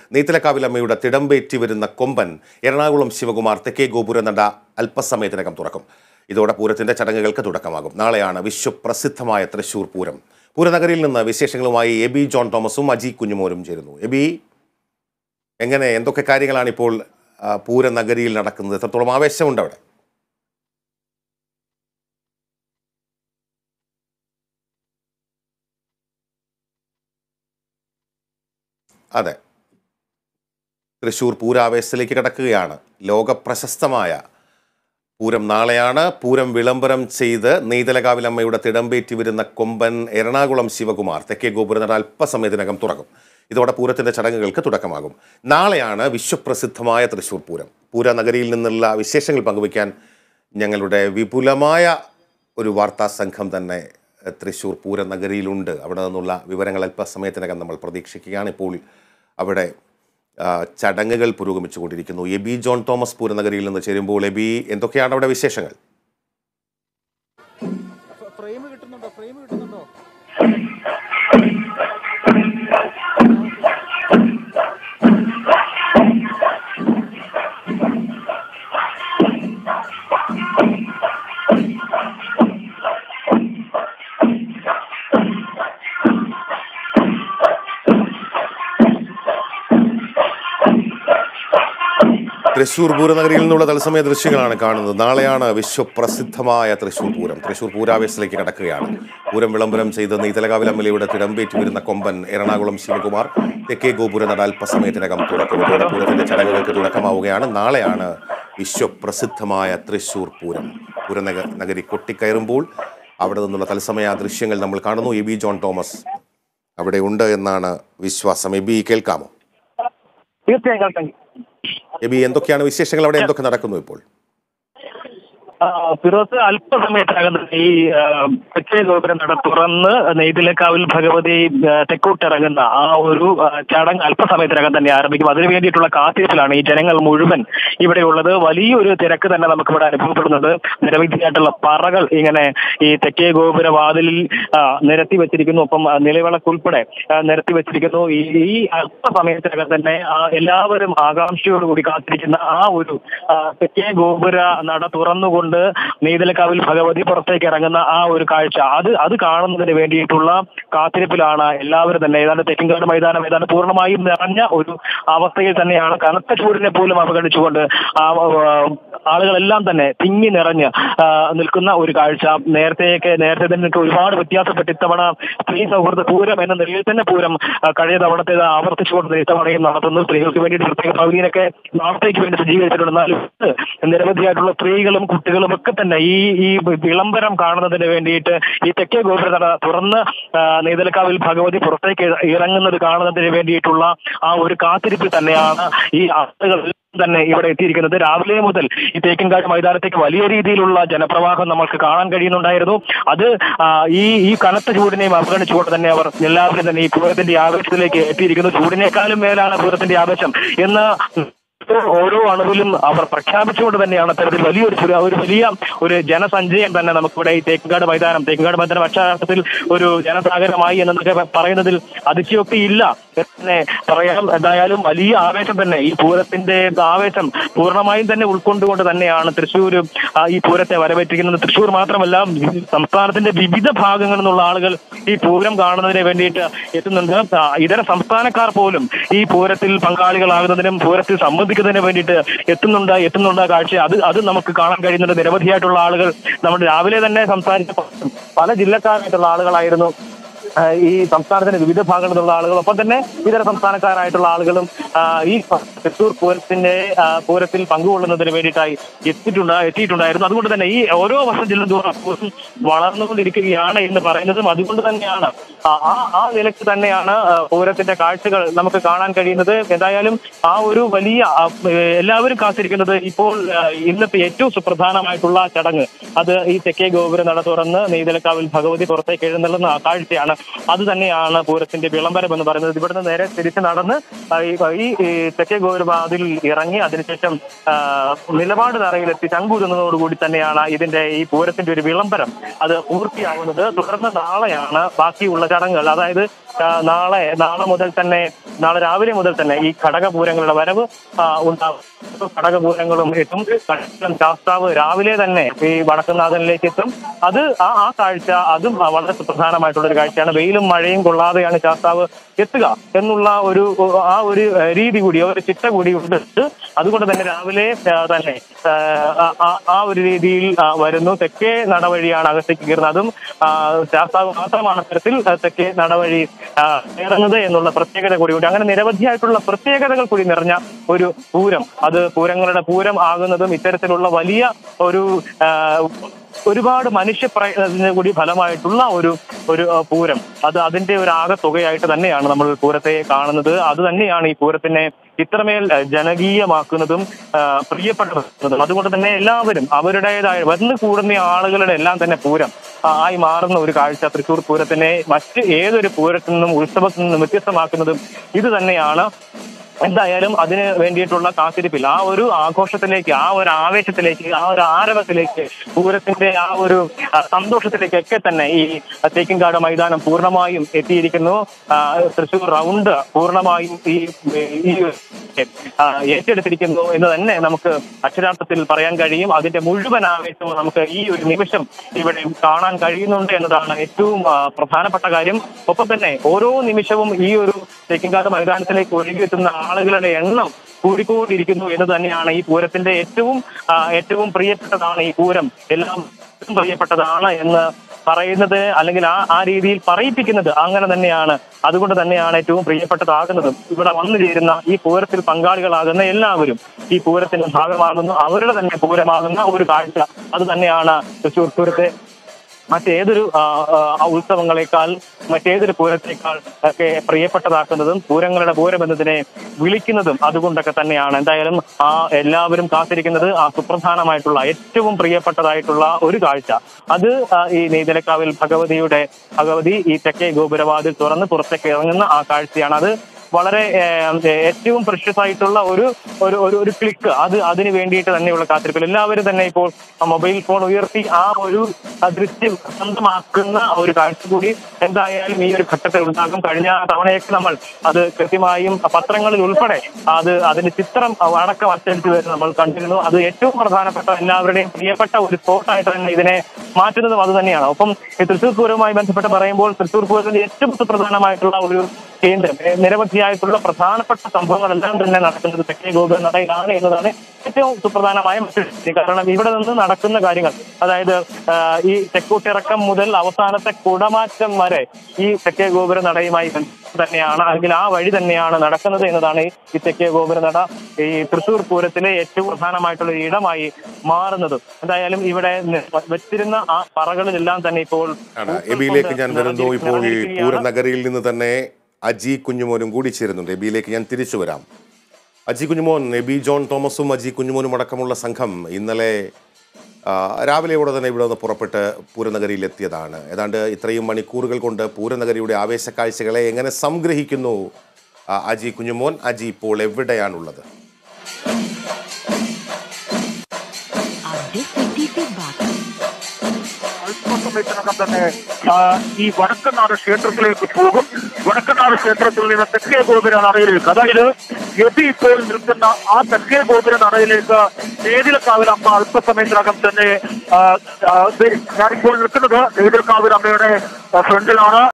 നെയ്ത്തലക്കാവിലമ്മയുടെ തിടമ്പേറ്റി വരുന്ന കൊമ്പൻ എറണാകുളം ശിവകുമാർ തെക്കേ ഗോപുര നട അല്പസമയത്തിനകം തുറക്കും ഇതോടെ പൂരത്തിന്റെ ചടങ്ങുകൾക്ക് തുടക്കമാകും നാളെയാണ് വിശ്വപ്രസിദ്ധമായ തൃശൂർ പൂരം പൂരനഗരിയിൽ നിന്ന് വിശേഷങ്ങളുമായി എബി ജോൺ തോമസും അജി കുഞ്ഞുമോനും ചേരുന്നു എബി എങ്ങനെ എന്തൊക്കെ കാര്യങ്ങളാണ് ഇപ്പോൾ ആ, പൂരനഗരിയിൽ നടക്കുന്നത് എത്രത്തോളം ആവേശമുണ്ട് അവിടെ അതെ തൃശൂർ പൂരാവേശത്തിലേക്ക് കടക്കുകയാണ് ലോകപ്രശസ്തമായ പൂരം നാളെയാണ് പൂരം വിളംബരം ചെയ്ത് നെയ്തലകാവിലമ്മയുടെ തിടമ്പേറ്റി വരുന്ന കൊമ്പൻ എറണാകുളം ശിവകുമാർ തെക്കേ ഗോപുരനട അല്പസമയത്തിനകം തുറക്കും ഇതോടെ പൂരത്തിന്റെ ചടങ്ങുകൾക്ക് തുടക്കമാകും നാളെയാണ് വിശ്വപ്രസിദ്ധമായ തൃശൂർ പൂരം പൂരനഗരിയിൽ നിന്നുള്ള വിശേഷങ്ങൾ പങ്കുവയ്ക്കാൻ ഞങ്ങളുടെ വിപുലമായ ഒരു വാർത്താ സംഘം തന്നെ എഹ്, തൃശൂർ പൂരനഗരിയിലുണ്ട് അവിടെ നിന്നുള്ള വിവരങ്ങൾ അല്പസമയത്തിനകം നമ്മൾ പ്രതീക്ഷിക്കുകയാണ് ഇപ്പോൾ അവിടെ ആ, ചടങ്ങുകൾ പുരോഗമിച്ചുകൊണ്ടിരിക്കുന്നു എബി ജോൺ തോമസ് പൂരനഗരിയിൽ നിന്ന് ചേരുമ്പോൾ എബി എന്തൊക്കെയാണ് അവിടെ വിശേഷങ്ങൾ ഫ്രെയിം കിട്ടുന്നുണ്ടോ ഫ്രെയിം കിട്ടുന്നുണ്ടോ തൃശൂർ പൂരനഗരിയിൽ നിന്നുള്ള തത്സമയ ദൃശ്യങ്ങളാണ് കാണുന്നത് നാളെയാണ് വിശ്വപ്രസിദ്ധമായ തൃശൂർ പൂരം തൃശൂർ പൂരാവേശത്തിലേക്ക് കടക്കുകയാണ് പൂരം വിളംബരം ചെയ്ത് നെയ്തലകാവിലമ്മലയുടെ തിടമ്പേറ്റി വരുന്ന കൊമ്പൻ എറണാകുളം ശിവകുമാർ തെക്കേ ഗോപുര നട അല്പസമയത്തിനകം തുറക്കും ഇതോടെ പൂരത്തിന്റെ ചടങ്ങുകൾക്ക് തുടക്കമാവുകയാണ് നാളെയാണ് വിശ്വപ്രസിദ്ധമായ തൃശൂർ പൂരം പൂരനഗ നഗരി കൊട്ടിക്കയറുമ്പോൾ അവിടെ നിന്നുള്ള തത്സമയ ദൃശ്യങ്ങൾ നമ്മൾ കാണുന്നു എ ബി ജോൺ തോമസ് അവിടെ ഉണ്ട് എന്നാണ് വിശ്വാസം എ ബി കേൾക്കാമോ തീർച്ചയായും കേൾക്കാം എബി എന്തൊക്കെയാണ് വിശേഷങ്ങൾ അവിടെ എന്തൊക്കെ നടക്കുന്നു ഇപ്പോൾ ആ, ഫിറോസ് അല്പസമയത്തിനകം തന്നെ ഈ ആ, തെക്കേ ഗോപുരം നട തുറന്ന് നെയ്തിലക്കാവിൽ ഭഗവതി ആ, തെക്കോട്ടിറങ്ങുന്ന ആ ഒരു ആ, ചടങ്ങ് അല്പസമയത്തിനകം തന്നെ ആരംഭിക്കും അതിനു വേണ്ടിയിട്ടുള്ള കാത്തിരിപ്പിലാണ് ഈ ജനങ്ങൾ മുഴുവൻ ഇവിടെയുള്ളത് വലിയൊരു തിരക്ക് തന്നെ നമുക്കിവിടെ അനുഭവപ്പെടുന്നുണ്ട് നിരവധിയായിട്ടുള്ള പറകൾ ഇങ്ങനെ ഈ തെക്കേ ഗോപുര വാതിലിൽ ആ, നിരത്തി വെച്ചിരിക്കുന്നു ഒപ്പം ആ, നിലവിളക്കുൾപ്പെടെ ആ, നിരത്തി വെച്ചിരിക്കുന്നു ഈ ഈ അല്പസമയത്തിനകം തന്നെ ആ, എല്ലാവരും ആകാംക്ഷയോടുകൂടി കാത്തിരിക്കുന്ന ആ ഒരു ആ, തെക്കേ ഗോപുര നട തുറന്നുകൊണ്ട് നെയ്തലക്കാവിൽ ഭഗവതി പുറത്തേക്ക് ഇറങ്ങുന്ന ആ ഒരു കാഴ്ച അത് അത് കാണുന്നതിന് വേണ്ടിയിട്ടുള്ള കാത്തിരിപ്പിലാണ് എല്ലാവരും തന്നെ ഏതാണ്ട് തെക്കിൻകാട് മൈതാനം ഏതാണ്ട് പൂർണ്ണമായും നിറഞ്ഞ ഒരു അവസ്ഥയിൽ തന്നെയാണ് കനത്ത ചൂടിനെ പോലും അവഗണിച്ചുകൊണ്ട് ആ ആ, ആളുകളെല്ലാം തന്നെ തിങ്ങി നിറഞ്ഞ് ആ, നിൽക്കുന്ന ഒരു കാഴ്ച നേരത്തെയൊക്കെ നേരത്തെ തന്നെ ഒരുപാട് വ്യത്യാസപ്പെട്ട് ഇത്തവണ സ്ത്രീ സൗഹൃദ പൂരം എന്ന നിലയിൽ തന്നെ പൂരം ആ, കഴിഞ്ഞ തവണത്തേത് ആവർത്തിച്ചുകൊണ്ട് ഇത്തവണയും നടത്തുന്നു സ്ത്രീകൾക്ക് വേണ്ടിയിട്ട് പ്രത്യേക പവലിയനൊക്കെ നാളത്തേക്ക് വേണ്ടി സജ്ജീകരിച്ചിട്ടുണ്ട് എന്നാലും ഇന്ന് നിരവധിയായിട്ടുള്ള സ്ത്രീകളും കുട്ടികളും ഒക്കെ തന്നെ ഈ ഈ വിളംബരം കാണുന്നതിന് വേണ്ടിയിട്ട് ഈ തെക്കേ ഗോപുര നട തുറന്ന് ആ, നെയ്തലക്കാവിൽ ഭഗവതി പുറത്തേക്ക് ഇറങ്ങുന്നത് കാണുന്നതിന് വേണ്ടിയിട്ടുള്ള ആ ഒരു കാത്തിരിപ്പിൽ തന്നെയാണ് ഈ ആളുകൾ തന്നെ ഇവിടെ എത്തിയിരിക്കുന്നത് രാവിലെ മുതൽ ഈ തേക്കിൻകാട് മൈതാനത്തേക്ക് വലിയ രീതിയിലുള്ള ജനപ്രവാഹം നമുക്ക് കാണാൻ കഴിയുന്നുണ്ടായിരുന്നു അത് ആ, ഈ ഈ കനത്ത ചൂടിനെയും അവഗണിച്ചുകൊണ്ട് തന്നെ അവർ എല്ലാവരും തന്നെ ഈ പൂരത്തിന്റെ ആവേശത്തിലേക്ക് എത്തിയിരിക്കുന്നു ചൂടിനേക്കാളും മേലാണ് പൂരത്തിന്റെ ആവേശം എന്ന് ഓരോ അണുവിലും അവർ പ്രഖ്യാപിച്ചുകൊണ്ട് തന്നെയാണ് അത്തരത്തിൽ വലിയൊരു ഒരു- ഒരു വലിയ ഒരു ജനസഞ്ചയം തന്നെ നമുക്കിവിടെ ഈ തേക്കിൻകാട് മൈതാനം തേക്കിൻകാട് മൈതാനം അക്ഷരാർത്ഥത്തിൽ ഒരു ജനസാഗരമായി എന്നൊക്കെ പറയുന്നതിൽ അതിശയോക്തി ഇല്ല എന്ന് തന്നെ പറയാം എന്തായാലും വലിയ ആവേശം തന്നെ ഈ പൂരത്തിന്റെ ആവേശം പൂർണ്ണമായും തന്നെ ഉൾക്കൊണ്ടുകൊണ്ട് തന്നെയാണ് തൃശ്ശൂർ ഈ പൂരത്തെ വരവേറ്റിരിക്കുന്നത് തൃശ്ശൂർ മാത്രമല്ല വി- സംസ്ഥാനത്തിന്റെ വിവിധ ഭാഗങ്ങളിൽ നിന്നുള്ള ആളുകൾ ഈ പൂരം കാണുന്നതിന് വേണ്ടിയിട്ട് എത്തുന്നുണ്ട് ആ, ഇതര സംസ്ഥാനക്കാർ പോലും ഈ പൂരത്തിൽ പങ്കാളികളാകുന്നതിനും പൂരത്തിൽ സംബന്ധിക്കുന്നതിന് വേണ്ടിയിട്ട് എത്തുന്നുണ്ട് എത്തുന്നുണ്ട് ആ കാഴ്ച അത് അത് നമുക്ക് കാണാൻ കഴിയുന്നുണ്ട് നിരവധിയായിട്ടുള്ള ആളുകൾ നമ്മൾ രാവിലെ തന്നെ സംസാരിച്ച പല ജില്ലക്കാരായിട്ടുള്ള ആളുകളായിരുന്നു ആ, ഈ സംസ്ഥാനത്തിന്റെ വിവിധ ഭാഗങ്ങളിൽ നിന്നുള്ള ആളുകൾ ഒപ്പം തന്നെ ഇതര സംസ്ഥാനക്കാരായിട്ടുള്ള ആളുകളും ആ, ഈ തൃശൂർ പൂരത്തിന്റെ ആ, പൂരത്തിൽ പങ്കുകൊള്ളുന്നതിന് വേണ്ടിയിട്ടായി എത്തിയിട്ടുണ്ട് എത്തിയിട്ടുണ്ടായിരുന്നു അതുകൊണ്ട് തന്നെ ഈ ഓരോ വർഷം ചെല്ലും തോറും പൂരം വളർന്നുകൊണ്ടിരിക്കുകയാണ് എന്ന് പറയുന്നതും അതുകൊണ്ട് തന്നെയാണ് ആ ആ- ആ നിലയ്ക്ക് തന്നെയാണ് ആ, പൂരത്തിന്റെ കാഴ്ചകൾ നമുക്ക് കാണാൻ കഴിയുന്നത് എന്തായാലും ആ ഒരു വലിയ ആ, ഏഹ്, എല്ലാവരും കാത്തിരിക്കുന്നത് ഇപ്പോൾ ആ, ഇന്നത്തെ ഏറ്റവും സുപ്രധാനമായിട്ടുള്ള ചടങ്ങ് അത് ഈ തെക്കേ ഗോപുര നട തുറന്ന് നെയ്തലക്കാവിൽ ഭഗവതി പുറത്തേക്ക് എഴുന്നള്ളുന്ന ആ കാഴ്ചയാണ് അത് തന്നെയാണ് പൂരത്തിന്റെ വിളംബരം എന്ന് പറയുന്നത് ഇവിടുന്ന് നേരെ തിരിച്ച് നടന്ന് ആ, ഈ ഈ ഈ തെക്കേ ഗോപുരവാതിൽ ഇറങ്ങി അതിനുശേഷം ആ, നിലപാട് തറയിലെത്തി ചങ്കൂരുന്നതോടുകൂടി തന്നെയാണ് ഇതിന്റെ ഈ പൂരത്തിന്റെ ഒരു വിളംബരം അത് പൂർത്തിയാവുന്നത് തുടർന്ന് നാളെയാണ് ബാക്കിയുള്ള ചടങ്ങുകൾ അതായത് ആ, നാളെ നാളെ മുതൽ തന്നെ നാളെ രാവിലെ മുതൽ തന്നെ ഈ ഘടകപൂരങ്ങളുടെ വരവ് ആ, ഉണ്ടാവും ഘടകപൂരങ്ങളും എത്തും കടക്കൻ ശാസ്താവ് രാവിലെ തന്നെ ഈ വടക്കുന്നാഥനിലേക്ക് എത്തും അത് ആ ആ കാഴ്ച അതും ആ, വളരെ സുപ്രധാനമായിട്ടുള്ള ഒരു കാഴ്ചയാണ് വെയിലും മഴയും കൊള്ളാതെയാണ് ശാസ്താവ് എത്തുക എന്നുള്ള ഒരു ആ ഒരു ഏഹ്, രീതി കൂടി ഒരു ചിട്ട കൂടി ഉണ്ട് അതുകൊണ്ട് തന്നെ രാവിലെ ആ, തന്നെ ആ, ആ- ആ ഒരു രീതിയിൽ ആ, വരുന്നു തെക്കേ നടവഴിയാണ് അകത്തേക്ക് കയറുന്നത് അതും ആ, ശാസ്താവ് മാത്രമാണ് തരത്തിൽ ആ, തെക്കേ നടവഴി ആ, കയറുന്നത് എന്നുള്ള പ്രത്യേകത കൂടിയുണ്ട് അങ്ങനെ നിരവധിയായിട്ടുള്ള പ്രത്യേകതകൾ കൂടി നിറഞ്ഞ ഒരു പൂരം അത് പൂരങ്ങളുടെ പൂരം ആകുന്നതും ഇത്തരത്തിലുള്ള വലിയ ഒരു ആ, ഒരുപാട് മനുഷ്യ പ്രയത്നത്തിന് കൂടി ഫലമായിട്ടുള്ള ഒരു ഒരു ആ, പൂരം അത് അതിന്റെ ഒരു ആകത്തുകയായിട്ട് തന്നെയാണ് നമ്മൾ പൂരത്തെ കാണുന്നത് അത് തന്നെയാണ് ഈ പൂരത്തിനെ ഇത്രമേൽ ആ, ജനകീയമാക്കുന്നതും ആ, പ്രിയപ്പെട്ടതും അതുകൊണ്ട് തന്നെ എല്ലാവരും അവരുടേതായ വന്നു കൂടുന്ന ആളുകളുടെ എല്ലാം തന്നെ പൂരം ആ, ആയി മാറുന്ന ഒരു കാഴ്ച തൃശ്ശൂർ പൂരത്തിനെ മറ്റ് ഏതൊരു പൂരത്തിൽ നിന്നും ഉത്സവത്തിൽ നിന്നും വ്യത്യസ്തമാക്കുന്നതും ഇത് തന്നെയാണ് എന്തായാലും അതിന് വേണ്ടിയിട്ടുള്ള കാത്തിരിപ്പിൽ ആ ഒരു ആഘോഷത്തിലേക്ക് ആ ഒരു ആവേശത്തിലേക്ക് ആ ഒരു ആരവത്തിലേക്ക് പൂരത്തിന്റെ ആ ഒരു ആ, സന്തോഷത്തിലേക്കൊക്കെ തന്നെ ഈ തേക്കിൻകാട് മൈതാനം പൂർണ്ണമായും എത്തിയിരിക്കുന്നു ആ, തൃശ്ശൂർ റൗണ്ട് പൂർണ്ണമായും ഈ ഈ ആ, ഏറ്റെടുത്തിരിക്കുന്നു എന്ന് തന്നെ നമുക്ക് അക്ഷരാർത്ഥത്തിൽ പറയാൻ കഴിയും അതിന്റെ മുഴുവൻ ആവേശവും നമുക്ക് ഈ ഒരു നിമിഷം ഇവിടെ കാണാൻ കഴിയുന്നുണ്ട് എന്നതാണ് ഏറ്റവും ആ, പ്രധാനപ്പെട്ട കാര്യം ഒപ്പം തന്നെ ഓരോ നിമിഷവും ഈ ഒരു തേക്കിൻകാട് മൈതാനത്തിലേക്ക് ഒഴുകിയെത്തുന്ന ആളുകളുടെ എണ്ണം കൂടിക്കൊണ്ടിരിക്കുന്നു എന്ന് തന്നെയാണ് ഈ പൂരത്തിന്റെ ഏറ്റവും ആ, ഏറ്റവും പ്രിയപ്പെട്ടതാണ് ഈ പൂരം എല്ലാം പ്രിയപ്പെട്ടതാണ് എന്ന് പറയുന്നത് അല്ലെങ്കിൽ ആ ആ രീതിയിൽ പറയിപ്പിക്കുന്നത് അങ്ങനെ തന്നെയാണ് അതുകൊണ്ട് തന്നെയാണ് ഏറ്റവും പ്രിയപ്പെട്ടതാകുന്നതും ഇവിടെ വന്നു ചേരുന്ന ഈ പൂരത്തിൽ പങ്കാളികളാകുന്ന എല്ലാവരും ഈ പൂരത്തിന്റെ ഭാഗമാകുന്നു അവരുടെ തന്നെ പൂരമാകുന്ന ഒരു കാഴ്ച അത് തന്നെയാണ് തൃശ്ശൂർ പൂരത്തെ മറ്റേതൊരു ആ, ആ, ഉത്സവങ്ങളെക്കാൾ മറ്റേതൊരു പൂരത്തേക്കാൾ ഒക്കെ പ്രിയപ്പെട്ടതാക്കുന്നതും പൂരങ്ങളുടെ പൂരം എന്നതിനെ വിളിക്കുന്നതും അതുകൊണ്ടൊക്കെ തന്നെയാണ് എന്തായാലും ആ എല്ലാവരും കാത്തിരിക്കുന്നത് ആ സുപ്രധാനമായിട്ടുള്ള ഏറ്റവും പ്രിയപ്പെട്ടതായിട്ടുള്ള ഒരു കാഴ്ച അത് ആ, ഈ നെയ്തലക്കാവിൽ ഭഗവതിയുടെ ഭഗവതി ഈ തെക്കേ ഗോപുരവാതിൽ തുറന്ന് പുറത്തേക്ക് ഇറങ്ങുന്ന ആ കാഴ്ചയാണ് അത് വളരെ ഏഹ്, ഏറ്റവും പ്രഷ്യസ് ആയിട്ടുള്ള ഒരു ഒരു ഒരു ഒരു ക്ലിക്ക് അത് അതിന് വേണ്ടിയിട്ട് തന്നെയുള്ള കാത്തിരിപ്പിൽ എല്ലാവരും തന്നെ ഇപ്പോൾ മൊബൈൽ ഫോൺ ഉയർത്തി ആ ഒരു ആ ദൃശ്യം സ്വന്തമാക്കുന്ന ഒരു കാഴ്ച കൂടി എന്തായാലും ഈ ഒരു ഘട്ടത്തിൽ ഉണ്ടാകും കഴിഞ്ഞ തവണയൊക്കെ നമ്മൾ അത് കൃത്യമായും പത്രങ്ങളിൽ ഉൾപ്പെടെ അത് അതിന്റെ ചിത്രം അടക്കം അച്ചടിച്ചു വരുന്നത് നമ്മൾ കണ്ടിരുന്നു അത് ഏറ്റവും പ്രധാനപ്പെട്ട എല്ലാവരുടെയും പ്രിയപ്പെട്ട ഒരു സ്പോട്ടായിട്ട് തന്നെ ഇതിനെ മാറ്റുന്നതും അത് തന്നെയാണ് ഒപ്പം ഈ തൃശ്ശൂർ പൂരവുമായി ബന്ധപ്പെട്ട് പറയുമ്പോൾ തൃശ്ശൂർ പൂരത്തിന്റെ ഏറ്റവും സുപ്രധാനമായിട്ടുള്ള ഒരു കേന്ദ്രം ഏ, നിരവധിയായിട്ടുള്ള പ്രധാനപ്പെട്ട സംഭവങ്ങളെല്ലാം തന്നെ നടക്കുന്നത് തെക്കേ ഗോപുര നടയിലാണ് എന്നതാണ് ഏറ്റവും സുപ്രധാനമായ മറ്റൊരു കാര്യം. കാരണം ഇവിടെ നിന്ന് നടക്കുന്ന കാര്യങ്ങൾ അതായത് ആ, ഈ തെക്കൂട്ടിറക്കം മുതൽ അവസാനത്തെ കുടമാറ്റം വരെ ഈ തെക്കേ ഗോപുര നടയുമായി ബന്ധപ്പെട്ട് തന്നെയാണ് അല്ലെങ്കിൽ ആ വഴി തന്നെയാണ് നടക്കുന്നത് എന്നതാണ് ഈ- ഈ തെക്കേ ഗോപുര നട ഈ തൃശ്ശൂർ പൂരത്തിലെ ഏറ്റവും പ്രധാനമായിട്ടുള്ള ഒരു ഇടമായി മാറുന്നത് എന്തായാലും ഇവിടെ നി- വെച്ചിരുന്ന ആ പറകളിലെല്ലാം തന്നെ ഇപ്പോൾ ആണ് എബിയിലേക്ക് ഞാൻ വരുന്നു ഇപ്പോൾ പൂരനഗരിയിൽ നിന്ന് തന്നെ അജി കുഞ്ഞുമോനും കൂടി ചേരുന്നുണ്ട് എബിയിലേക്ക് ഞാൻ തിരിച്ചു വരാം അജി കുഞ്ഞുമോൻ എബി ജോൺ തോമസും അജി കുഞ്ഞുമോനും അടക്കമുള്ള സംഘം ഇന്നലെ ആ, രാവിലെയോടെ തന്നെ ഇവിടെ നിന്ന് പുറപ്പെട്ട് പൂരനഗരിയിൽ എത്തിയതാണ് ഏതാണ്ട് ഇത്രയും മണിക്കൂറുകൾ കൊണ്ട് പൂരനഗരിയുടെ ആവേശ കാഴ്ചകളെ എങ്ങനെ സംഗ്രഹിക്കുന്നു ആ, അജി കുഞ്ഞുമോൻ അജി ഇപ്പോൾ എവിടെയാണുള്ളത് Update 50 feedback. അല്പസമയത്തിനകം തന്നെ ആ, ഈ വടക്കനാട് ക്ഷേത്രത്തിലേക്ക് പോകും വടക്കനാട് ക്ഷേത്രത്തിൽ നിന്ന് തെക്കേ ഗോപുര നടയിലേക്ക് അതായത് എബി ഇപ്പോൾ നിൽക്കുന്ന ആ തെക്കേ ഗോപുര നടയിലേക്ക് നേതിലക്കാവിൽ അമ്മ അല്പസമയത്തിനകം തന്നെ ആ, ആ, ദേ, ഞാനിപ്പോൾ നിൽക്കുന്നത് നേതിലക്കാവിൽ അമ്മയുടെ ആ, ഫ്രണ്ടിലാണ്